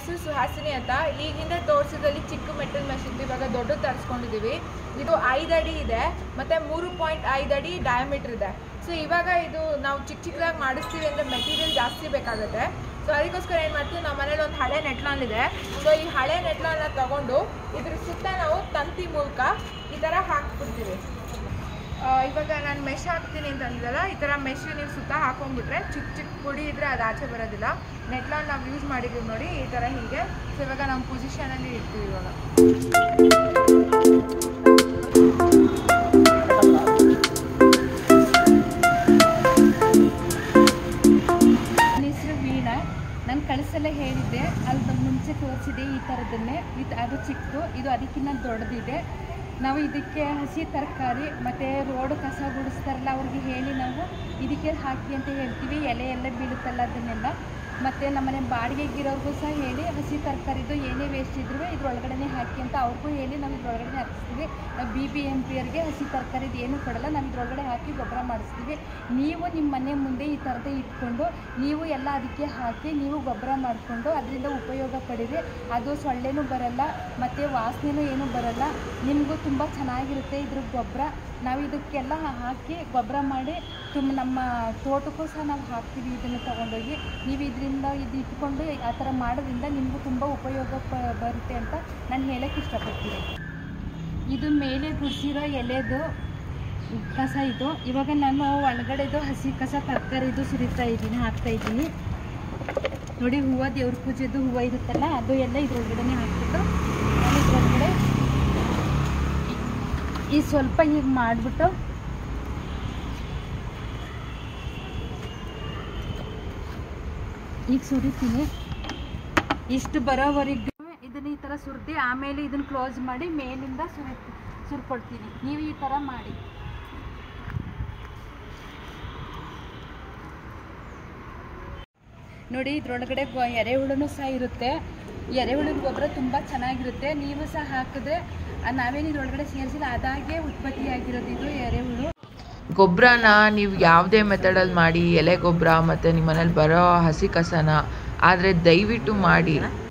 ಹೆಸರು ಸುಹಾಸಿನಿ ಅಂತ ಈಗ ಹಿಂದೆ ತೋರಿಸಿದಲ್ಲಿ ಚಿಕ್ಕ ಮೆಟಲ್ ಮೆಷ್ ಇತ್ತು ಇವಾಗ ದೊಡ್ಡ ತರಿಸ್ಕೊಂಡಿದ್ದೀವಿ ಇದು ಐದು ಅಡಿ ಇದೆ ಮತ್ತು ಮೂರು ಪಾಯಿಂಟ್ ಐದು ಅಡಿ ಡಯಾಮೀಟ್ರ್ ಇದೆ ಸೊ ಇವಾಗ ಇದು ನಾವು ಚಿಕ್ಕ ಚಿಕ್ಕದಾಗಿ ಮಾಡಿಸ್ತೀವಿ ಅಂದರೆ ಮೆಟೀರಿಯಲ್ ಜಾಸ್ತಿ ಬೇಕಾಗುತ್ತೆ ಸೊ ಅದಕ್ಕೋಸ್ಕರ ಏನು ಮಾಡ್ತೀವಿ ನಮ್ಮ ಮನೇಲಿ ಒಂದು ಹಳೆ ನೆಟ್ಲಾನ್ ಇದೆ ಸೊ ಈ ಹಳೆ ನೆಟ್ಲಾನ್ನ ತಗೊಂಡು ಇದ್ರ ಸುತ್ತ ನಾವು ತಂತಿ ಮೂಲಕ ಈ ಥರ ಹಾಕ್ಬಿಡ್ತೀವಿ ಆ, ಇವಾಗ ನಾನು ಮೆಶ್ ಹಾಕ್ತೀನಿ ಅಂತ ಅಂದಿದ್ದಲ್ಲ ಈ ಥರ ಮೆಶ್ ನೀವು ಸುತ್ತ ಹಾಕೊಂಡ್ಬಿಟ್ರೆ ಚಿಕ್ಕ ಚಿಕ್ಕ ಪುಡಿ ಇದ್ರೆ ಅದು ಆಚೆ ಬರೋದಿಲ್ಲ ನೆಟ್ಲಾನ್ ನಾವು ಯೂಸ್ ಮಾಡಿದ್ದೀವಿ ನೋಡಿ ಈ ಥರ ಹೀಗೆ ಸೊ ಇವಾಗ ನಮ್ಮ ಪೊಸಿಷನಲ್ಲಿ ಇರ್ತೀವಿ ಇವಾಗ ನನ್ನ ಹೆಸರು ವೀಣಾ ನಾನು ಕಳಿಸಲ್ಲ ಹೇಳಿದ್ದೆ ಅಲ್ಲಿ ಮುಂಚೆ ತೋರಿಸಿದೆ ಈ ಥರದನ್ನೇ ಇದು ಅದು ಚಿಕ್ಕದು ಇದು ಅದಕ್ಕಿಂತ ದೊಡ್ಡದಿದೆ ನಾವು ಇದಕ್ಕೆ ಹಸಿ ತರಕಾರಿ ಮತ್ತು ರೋಡ್ ಕಸ ಗುಡಿಸ್ತಾರಲ್ಲ ಅವ್ರಿಗೆ ಹೇಳಿ ನಾವು ಇದಕ್ಕೆ ಹಾಕಿ ಅಂತ ಹೇಳ್ತೀವಿ ಎಲೆ ಎಲ್ಲ ಬೀಳುತ್ತಲ್ಲ ಅದನ್ನೆಲ್ಲ ಮತ್ತು ನಮ್ಮನೆ ಬಾಡಿಗೆಗಿರೋರ್ಗೂ ಸಹ ಹೇಳಿ ಹಸಿ ತರಕಾರಿದು ಏನೇ ವೇಸ್ಟ್ ಇದ್ರೂ ಇದ್ರೊಳಗಡೆ ಹಾಕಿ ಅಂತ ಅವ್ರಿಗೂ ಹೇಳಿ ನಾವು ಇದ್ರೊಳಗಡೆ ಹಾಕಿಸ್ತೀವಿ ನಾವು ಬಿ ಬಿ ಎಮ್ ಪಿ ಅವ್ರಿಗೆ ಹಸಿ ತರಕಾರಿದು ಏನೂ ಕೊಡಲ್ಲ ನಾವು ಇದ್ರೊಳಗಡೆ ಹಾಕಿ ಗೊಬ್ಬರ ಮಾಡಿಸ್ತೀವಿ ನೀವು ನಿಮ್ಮ ಮನೆ ಮುಂದೆ ಈ ಥರದೇ ಇಟ್ಕೊಂಡು ನೀವು ಎಲ್ಲ ಅದಕ್ಕೆ ಹಾಕಿ ನೀವು ಗೊಬ್ಬರ ಮಾಡಿಕೊಂಡು ಅದರಿಂದ ಉಪಯೋಗ ಪಡೀರಿ ಅದು ಸೊಳ್ಳೆನೂ ಬರಲ್ಲ ಮತ್ತು ವಾಸನೆನೂ ಏನೂ ಬರಲ್ಲ ನಿಮಗೂ ತುಂಬ ಚೆನ್ನಾಗಿರುತ್ತೆ ಇದ್ರ ಗೊಬ್ಬರ ನಾವು ಇದಕ್ಕೆಲ್ಲ ಹಾಕಿ ಗೊಬ್ಬರ ಮಾಡಿ ತುಂಬ ನಮ್ಮ ತೋಟಕ್ಕೂ ಸಹ ನಾವು ಹಾಕ್ತೀವಿ ಇದನ್ನು ತಗೊಂಡೋಗಿ ನೀವು ಇದರಿಂದ ಇದು ಇಟ್ಕೊಂಡು ಆ ಥರ ಮಾಡೋದ್ರಿಂದ ನಿಮಗೂ ತುಂಬ ಉಪಯೋಗ ಪ ಬರುತ್ತೆ ಅಂತ ನಾನು ಹೇಳೋಕ್ಕೆ ಇಷ್ಟಪಡ್ತೀನಿ ಇದು ಮೇಲೆ ಗುಡಿಸಿರೋ ಎಲೆದು ಕಸ ಇದು ಇವಾಗ ನಾನು ಒಳಗಡೆದು ಹಸಿ ಕಸ ತರಕಾರಿದು ಸುರಿತಾ ಇದ್ದೀನಿ ಹಾಕ್ತಾ ಇದ್ದೀನಿ ನೋಡಿ ಹೂವು ದೇವ್ರ ಪೂಜೆದು ಹೂವು ಇರುತ್ತಲ್ಲ ಅದು ಎಲ್ಲ ಇದ್ರೊಳಗಡೆ ಹಾಕ್ಬಿಟ್ಟು ನಾನು ಇದ್ರೊಳಗಡೆ ಈ ಸ್ವಲ್ಪ ಹೀಗೆ ಮಾಡಿಬಿಟ್ಟು ಈಗ ಸುರಿತೀನಿ ಇಷ್ಟು ಬರೋವರೆಗೂ ಇದನ್ನ ಈ ಥರ ಸುರಿದು ಆಮೇಲೆ ಇದನ್ನ ಕ್ಲೋಸ್ ಮಾಡಿ ಮೇಲಿಂದ ಸುರಿ ಸುರ್ಕೊಳ್ತೀನಿ ನೀವು ಈ ಥರ ಮಾಡಿ ನೋಡಿ ಇದ್ರೊಳಗಡೆ ಗೊ- ಎರೆಹುಳುನೂ ಸಹ ಇರುತ್ತೆ ಎರೆಹುಳಿನ ಗೊಬ್ಬರ ತುಂಬ ಚೆನ್ನಾಗಿರುತ್ತೆ ನೀವು ಸಹ ಹಾಕಿದ್ರೆ ಆ ನಾವೇನು ಇದ್ರೊಳಗಡೆ ಸೇರಿಸಿಲ್ಲ ಅದಾಗೆ ಉತ್ಪತ್ತಿಯಾಗಿರೋದು ಇದು ಎರೆಹುಳು ಗೊಬ್ಬರನ ನೀವು ಯಾವುದೇ ಮೆಥಡಲ್ಲಿ ಮಾಡಿ ಎಲೆ ಗೊಬ್ಬರ ಮತ್ತು ನಿಮ್ಮ ಮನೇಲಿ ಬರೋ ಹಸಿ ಕಸನ ಆದರೆ ದಯವಿಟ್ಟು ಮಾಡಿ